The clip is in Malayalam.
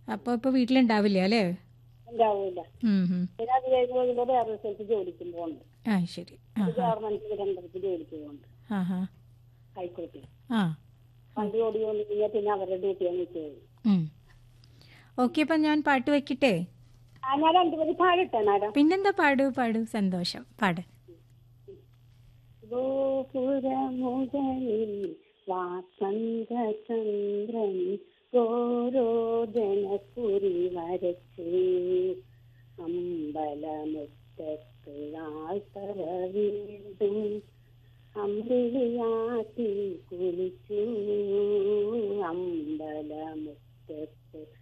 അപ്പോൾ ഇപ്പോൾ വീട്ടിലുണ്ടാവില്ല അല്ലേ ഉണ്ടാവൂല ഉം, ഉം. പിന്നെ അത് കഴിഞ്ഞ് കഴിയുമ്പോൾ വേറെ സ്ഥലത്ത് ജോലിക്കും പോകുന്നുണ്ട് ആ ശരി ആ ഗവൺമെന്റ് രണ്ടരത്ത് ജോലിക്ക് പോകുന്നുണ്ട് ആ ഹാ ഹൈക്കോടതി ആ വണ്ടി ഓടി വന്നു കഴിഞ്ഞാൽ പിന്നെ അവരുടെ ഡ്യൂട്ടിയാണ് നിൽക്കുന്നത് ഓക്കെ അപ്പം ഞാൻ പാട്ട് വെക്കട്ടെ ആ ഞാൻ രണ്ടുപേരും പാടട്ടെ മാഡം പിന്നെന്താ പാടു പാടു സന്തോഷം പാട് ഗോപുരമുകളിൽ വാസന്തചന്ദ്രൻ ഗോരോദനപുരി വരച്ച് അമ്പലമുറ്റത്ത് ആൾത്തറ വീണ്ടും അമ്പിളിയാട്ടി കുളിച്ചു അമ്പലമുറ്റത്ത്